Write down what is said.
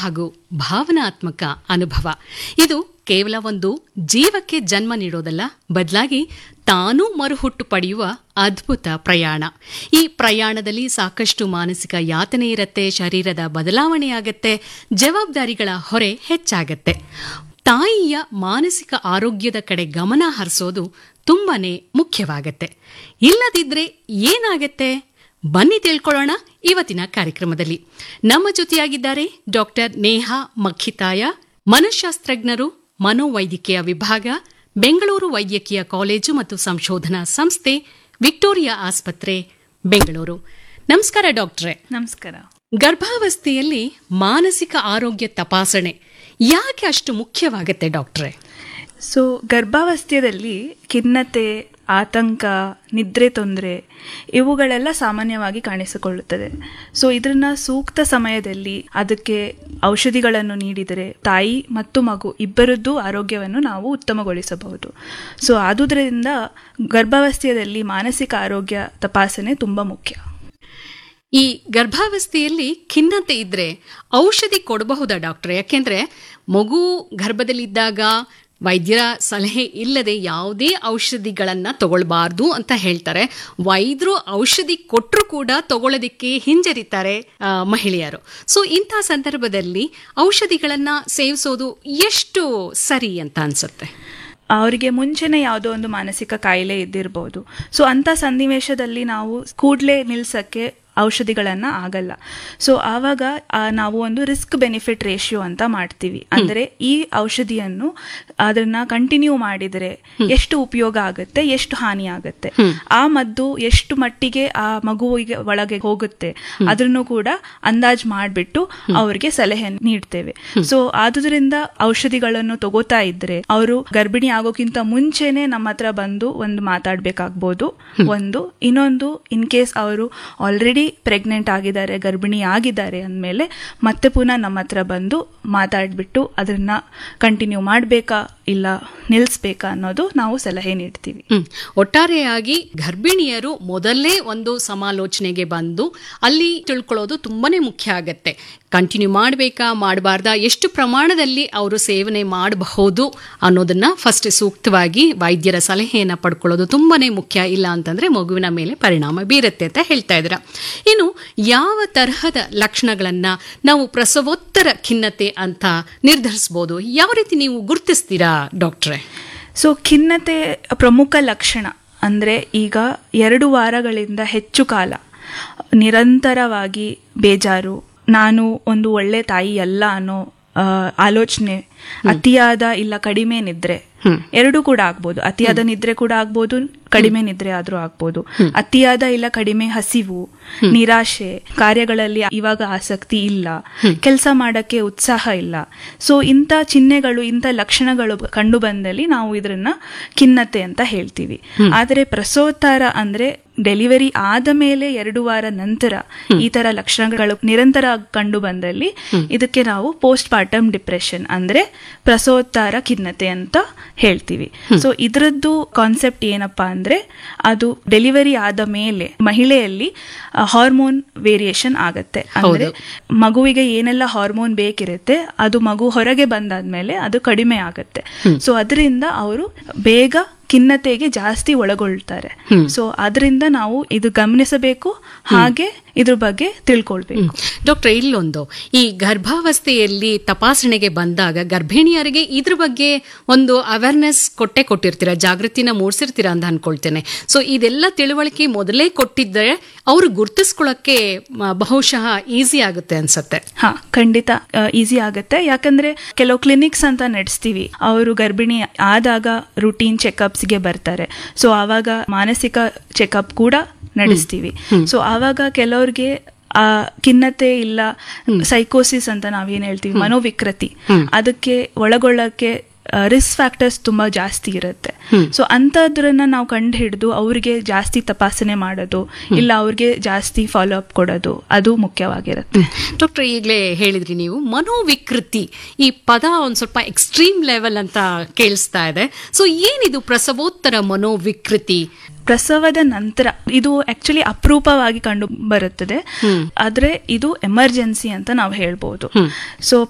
ಹಾಗೂ ಭಾವನಾತ್ಮಕ ಅನುಭವ ಇದು ಕೇವಲ ಒಂದು ಜೀವಕ್ಕೆ ಜನ್ಮ ನೀಡೋದಲ್ಲ ಬದಲಾಗಿ ತಾನೂ ಮರುಹುಟ್ಟು ಪಡೆಯುವ ಅದ್ಭುತ ಪ್ರಯಾಣ ಈ ಪ್ರಯಾಣದಲ್ಲಿ ಸಾಕಷ್ಟು ಮಾನಸಿಕ ಯಾತನೆ ಇರುತ್ತೆ ಶರೀರದ ಬದಲಾವಣೆ ಆಗತ್ತೆ ಜವಾಬ್ದಾರಿಗಳ ಹೊರೆ ಹೆಚ್ಚಾಗತ್ತೆ ತಾಯಿಯ ಮಾನಸಿಕ ಆರೋಗ್ಯದ ಕಡೆ ಗಮನ ಹರಿಸೋದು ತುಂಬಾನೇ ಮುಖ್ಯವಾಗತ್ತೆ ಇಲ್ಲದಿದ್ರೆ ಏನಾಗತ್ತೆ ಬನ್ನಿ ತಿಳ್ಕೊಳ್ಳೋಣ ಇವತ್ತಿನ ಕಾರ್ಯಕ್ರಮದಲ್ಲಿ ನಮ್ಮ ಜೊತೆಯಾಗಿದ್ದಾರೆ ಡಾಕ್ಟರ್ ನೇಹಾ ಮಖಿತಾಯ ಮನಃಶಾಸ್ತ್ರಜ್ಞರು ಮನೋವೈದ್ಯಕೀಯ ವಿಭಾಗ ಬೆಂಗಳೂರು ವೈದ್ಯಕೀಯ ಕಾಲೇಜು ಮತ್ತು ಸಂಶೋಧನಾ ಸಂಸ್ಥೆ ವಿಕ್ಟೋರಿಯಾ ಆಸ್ಪತ್ರೆ ಬೆಂಗಳೂರು ನಮಸ್ಕಾರ ಡಾಕ್ಟ್ರೆ ನಮಸ್ಕಾರ ಗರ್ಭಾವಸ್ಥೆಯಲ್ಲಿ ಮಾನಸಿಕ ಆರೋಗ್ಯ ತಪಾಸಣೆ ಯಾಕೆ ಅಷ್ಟು ಮುಖ್ಯವಾಗತ್ತೆ ಡಾಕ್ಟ್ರೆ ಸೊ ಗರ್ಭಾವಸ್ಥೆಯಲ್ಲಿ ಖಿನ್ನತೆ ಆತಂಕ ನಿದ್ರೆ ತೊಂದರೆ ಇವುಗಳೆಲ್ಲ ಸಾಮಾನ್ಯವಾಗಿ ಕಾಣಿಸಿಕೊಳ್ಳುತ್ತದೆ ಸೊ ಇದನ್ನ ಸೂಕ್ತ ಸಮಯದಲ್ಲಿ ಅದಕ್ಕೆ ಔಷಧಿಗಳನ್ನು ನೀಡಿದರೆ ತಾಯಿ ಮತ್ತು ಮಗು ಇಬ್ಬರದ್ದು ಆರೋಗ್ಯವನ್ನು ನಾವು ಉತ್ತಮಗೊಳಿಸಬಹುದು ಸೊ ಆದುದರಿಂದ ಗರ್ಭಾವಸ್ಥೆಯಲ್ಲಿ ಮಾನಸಿಕ ಆರೋಗ್ಯ ತಪಾಸಣೆ ತುಂಬ ಮುಖ್ಯ ಈ ಗರ್ಭಾವಸ್ಥೆಯಲ್ಲಿ ಖಿನ್ನತೆ ಇದ್ರೆ ಔಷಧಿ ಕೊಡಬಹುದಾ ಡಾಕ್ಟ್ರೆ ಯಾಕೆಂದ್ರೆ ಮಗು ಗರ್ಭದಲ್ಲಿದ್ದಾಗ ವೈದ್ಯರ ಸಲಹೆ ಇಲ್ಲದೆ ಯಾವುದೇ ಔಷಧಿಗಳನ್ನ ತಗೊಳ್ಬಾರ್ದು ಅಂತ ಹೇಳ್ತಾರೆ ವೈದ್ಯರು ಔಷಧಿ ಕೊಟ್ಟರು ಕೂಡ ತಗೊಳ್ಳೋದಕ್ಕೆ ಹಿಂಜರಿತಾರೆ ಆ, ಮಹಿಳೆಯರು ಸೊ ಇಂಥ ಸಂದರ್ಭದಲ್ಲಿ ಔಷಧಿಗಳನ್ನ ಸೇವಿಸೋದು ಎಷ್ಟು ಸರಿ ಅಂತ ಅನ್ಸುತ್ತೆ ಅವರಿಗೆ ಮುಂಚೆನೆ ಯಾವುದೋ ಒಂದು ಮಾನಸಿಕ ಕಾಯಿಲೆ ಇದ್ದಿರಬಹುದು ಸೊ ಅಂಥ ಸನ್ನಿವೇಶದಲ್ಲಿ ನಾವು ಕೂಡಲೇ ನಿಲ್ಸಕ್ಕೆ ಔಷಧಿಗಳನ್ನ ಆಗಲ್ಲ ಸೊ ಆವಾಗ ಆ, ನಾವು ಒಂದು ರಿಸ್ಕ್ ಬೆನಿಫಿಟ್ ರೇಷಿಯೋ ಅಂತ ಮಾಡ್ತೀವಿ ಅಂದರೆ ಈ ಔಷಧಿಯನ್ನು ಅದನ್ನ ಕಂಟಿನ್ಯೂ ಮಾಡಿದರೆ ಎಷ್ಟು ಉಪಯೋಗ ಆಗುತ್ತೆ ಎಷ್ಟು ಹಾನಿ ಆಗುತ್ತೆ ಆ ಮದ್ದು ಎಷ್ಟು ಮಟ್ಟಿಗೆ ಆ ಮಗುವಿಗೆ ಒಳಗೆ ಹೋಗುತ್ತೆ ಅದನ್ನು ಕೂಡ ಅಂದಾಜ್ ಮಾಡಿಬಿಟ್ಟು ಅವರಿಗೆ ಸಲಹೆ ನೀಡ್ತೇವೆ ಸೊ ಆದುದರಿಂದ ಔಷಧಿಗಳನ್ನು ತಗೋತಾ ಇದ್ರೆ ಅವರು ಗರ್ಭಿಣಿ ಆಗೋಕ್ಕಿಂತ ಮುಂಚೆನೆ ನಮ್ಮ ಹತ್ರ ಬಂದು ಒಂದು ಮಾತಾಡ್ಬೇಕಾಗ್ಬೋದು ಒಂದು ಇನ್ನೊಂದು ಇನ್ ಕೇಸ್ ಅವರು ಆಲ್ರೆಡಿ ಪ್ರೆಗ್ನೆಂಟ್ ಆಗಿದ್ದಾರೆ ಗರ್ಭಿಣಿ ಆಗಿದ್ದಾರೆ ಅಂದಮೇಲೆ ಮತ್ತೆ ಪುನಃ ನಮ್ಮ ಹತ್ರ ಬಂದು ಮಾತಾಡ್ಬಿಟ್ಟು ಅದನ್ನ ಕಂಟಿನ್ಯೂ ಮಾಡಬೇಕಾ ಇಲ್ಲ ನಿಲ್ಲಿಸ್ಬೇಕಾ ಅನ್ನೋದು ನಾವು ಸಲಹೆ ನೀಡ್ತೀವಿ ಹ್ಮ್. ಒಟ್ಟಾರೆಯಾಗಿ ಗರ್ಭಿಣಿಯರು ಮೊದಲೇ ಒಂದು ಸಮಾಲೋಚನೆಗೆ ಬಂದು ಅಲ್ಲಿ ತಿಳ್ಕೊಳ್ಳೋದು ತುಂಬಾನೇ ಮುಖ್ಯ ಆಗತ್ತೆ ಕಂಟಿನ್ಯೂ ಮಾಡಬೇಕಾ ಮಾಡಬಾರ್ದಾ ಎಷ್ಟು ಪ್ರಮಾಣದಲ್ಲಿ ಅವರು ಸೇವನೆ ಮಾಡಬಹುದು ಅನ್ನೋದನ್ನ ಫಸ್ಟ್ ಸೂಕ್ತವಾಗಿ ವೈದ್ಯರ ಸಲಹೆಯನ್ನ ಪಡ್ಕೊಳ್ಳೋದು ತುಂಬಾನೇ ಮುಖ್ಯ ಇಲ್ಲ ಅಂತಂದ್ರೆ ಮಗುವಿನ ಮೇಲೆ ಪರಿಣಾಮ ಬೀರುತ್ತೆ ಅಂತ ಹೇಳ್ತಾ ಇದ್ರ ಇನ್ನು ಯಾವ ತರಹದ ಲಕ್ಷಣಗಳನ್ನ ನಾವು ಪ್ರಸವೋತ್ತರ ಖಿನ್ನತೆ ಅಂತ ನಿರ್ಧರಿಸಬಹುದು ಯಾವ ರೀತಿ ನೀವು ಗುರುತಿಸ್ತೀರಾ ಡಾಕ್ಟ್ರೆ ಸೊ ಖಿನ್ನತೆ ಪ್ರಮುಖ ಲಕ್ಷಣ ಅಂದರೆ ಈಗ ಎರಡು ವಾರಗಳಿಂದ ಹೆಚ್ಚು ಕಾಲ ನಿರಂತರವಾಗಿ ಬೇಜಾರು ನಾನು ಒಂದು ಒಳ್ಳೆ ತಾಯಿ ಅಲ್ಲ ಅನ್ನೋ ಆ, ಆಲೋಚನೆ ಅತಿಯಾದ ಇಲ್ಲ ಕಡಿಮೆ ನಿದ್ರೆ ಎರಡು ಕೂಡ ಆಗ್ಬೋದು ಅತಿಯಾದ ನಿದ್ರೆ ಕೂಡ ಆಗ್ಬೋದು ಕಡಿಮೆ ನಿದ್ರೆ ಆದ್ರೂ ಆಗ್ಬೋದು ಅತಿಯಾದ ಇಲ್ಲ ಕಡಿಮೆ ಹಸಿವು ನಿರಾಶೆ ಕಾರ್ಯಗಳಲ್ಲಿ ಇವಾಗ ಆಸಕ್ತಿ ಇಲ್ಲ ಕೆಲಸ ಮಾಡಕ್ಕೆ ಉತ್ಸಾಹ ಇಲ್ಲ ಸೊ ಇಂಥ ಚಿಹ್ನೆಗಳು ಇಂಥ ಲಕ್ಷಣಗಳು ಕಂಡು ಬಂದಲ್ಲಿ ನಾವು ಇದನ್ನ ಖಿನ್ನತೆ ಅಂತ ಹೇಳ್ತೀವಿ ಆದರೆ ಪ್ರಸೋತ್ತರ ಅಂದ್ರೆ ಡೆಲಿವರಿ ಆದ ಮೇಲೆ ಎರಡು ವಾರ ನಂತರ ಈ ತರ ಲಕ್ಷಣಗಳು ನಿರಂತರ ಕಂಡು ಬಂದಲ್ಲಿ ಇದಕ್ಕೆ ನಾವು ಪೋಸ್ಟ್ ಪಾರ್ಟಮ್ ಡಿಪ್ರೆಷನ್ ಅಂದ್ರೆ ಪ್ರಸವೋತ್ತರ ಖಿನ್ನತೆ ಅಂತ ಹೇಳ್ತೀವಿ ಸೊ ಇದರದ್ದು ಕಾನ್ಸೆಪ್ಟ್ ಏನಪ್ಪಾ ಅಂದ್ರೆ ಅದು ಡೆಲಿವರಿ ಆದ ಮೇಲೆ ಮಹಿಳೆಯಲ್ಲಿ ಹಾರ್ಮೋನ್ ವೇರಿಯೇಷನ್ ಆಗತ್ತೆ ಅಂದ್ರೆ ಮಗುವಿಗೆ ಏನೆಲ್ಲ ಹಾರ್ಮೋನ್ ಬೇಕಿರುತ್ತೆ ಅದು ಮಗು ಹೊರಗೆ ಬಂದಾದ್ಮೇಲೆ ಅದು ಕಡಿಮೆ ಆಗತ್ತೆ ಸೊ ಅದರಿಂದ ಅವರು ಬೇಗ ಖಿನ್ನತೆಗೆ ಜಾಸ್ತಿ ಒಳಗೊಳ್ತಾರೆ ಸೊ ಅದರಿಂದ ನಾವು ಇದು ಗಮನಿಸಬೇಕು ಹಾಗೆ ಇದ್ರ ಬಗ್ಗೆ ತಿಳ್ಕೊಳ್ಬೇಕು ಡಾಕ್ಟರ್ ಇಲ್ಲೊಂದು ಈ ಗರ್ಭಾವಸ್ಥೆಯಲ್ಲಿ ತಪಾಸಣೆಗೆ ಬಂದಾಗ ಗರ್ಭಿಣಿಯರಿಗೆ ಇದ್ರ ಬಗ್ಗೆ ಒಂದು ಅವೇರ್ನೆಸ್ ಕೊಟ್ಟೆ ಕೊಟ್ಟಿರ್ತೀರಾ ಜಾಗೃತಿನ ಮೂಡಿಸಿರ್ತೀರಾ ಅಂತ ಅನ್ಕೊಳ್ತೇನೆ ಸೊ ಇದೆಲ್ಲ ತಿಳುವಳಿಕೆ ಮೊದಲೇ ಕೊಟ್ಟಿದ್ದರೆ ಅವರು ಗುರ್ತಿಸ್ಕೊಳ್ಳೋಕೆ ಮ, ಬಹುಶಃ ಈಸಿ ಆಗುತ್ತೆ ಅನ್ಸತ್ತೆ ಹಾ ಖಂಡಿತ ಈಸಿ ಆಗುತ್ತೆ ಯಾಕಂದ್ರೆ ಕೆಲವು ಕ್ಲಿನಿಕ್ಸ್ ಅಂತ ನಡೆಸ್ತೀವಿ ಅವರು ಗರ್ಭಿಣಿ ಆದಾಗ ರುಟೀನ್ ಚೆಕಪ್ಸ್ಗೆ ಬರ್ತಾರೆ ಸೊ ಆವಾಗ ಮಾನಸಿಕ ಚೆಕಪ್ ಕೂಡ ನಡೆಸ್ತೀವಿ ಸೊ ಆವಾಗ ಕೆಲವ್ರಿಗೆ ಆ ಖಿನ್ನತೆ ಇಲ್ಲ ಸೈಕೋಸಿಸ್ ಅಂತ ನಾವೇನ್ ಹೇಳ್ತೀವಿ ಮನೋವಿಕೃತಿ ಅದಕ್ಕೆ ಒಳಗೊಳ್ಳಕ್ಕೆ ರಿಸ್ಕ್ ಫ್ಯಾಕ್ಟರ್ಸ್ ತುಂಬಾ ಜಾಸ್ತಿ ಇರುತ್ತೆ ಸೊ ಅಂಥದ್ರನ್ನ ನಾವು ಕಂಡು ಹಿಡಿದು ಅವ್ರಿಗೆ ಜಾಸ್ತಿ ತಪಾಸಣೆ ಮಾಡೋದು ಇಲ್ಲ ಅವ್ರಿಗೆ ಜಾಸ್ತಿ ಫಾಲೋ ಅಪ್ ಕೊಡೋದು ಅದು ಮುಖ್ಯವಾಗಿರುತ್ತೆ ಡಾಕ್ಟರ್ ಈಗಲೇ ಹೇಳಿದ್ರಿ ನೀವು ಮನೋವಿಕೃತಿ ಈ ಪದ ಒಂದ್ ಸ್ವಲ್ಪ ಎಕ್ಸ್ಟ್ರೀಮ್ ಲೆವೆಲ್ ಅಂತ ಕೇಳಿಸ್ತಾ ಇದೆ ಸೊ ಏನಿದು ಪ್ರಸವೋತ್ತರ ಮನೋವಿಕೃತಿ ಪ್ರಸವದ ನಂತರ ಇದು ಆಕ್ಚುಲಿ ಅಪರೂಪವಾಗಿ ಕಂಡು ಬರುತ್ತದೆ ಆದ್ರೆ ಇದು ಎಮರ್ಜೆನ್ಸಿ ಅಂತ ನಾವು ಹೇಳ್ಬೋದು ಸೊ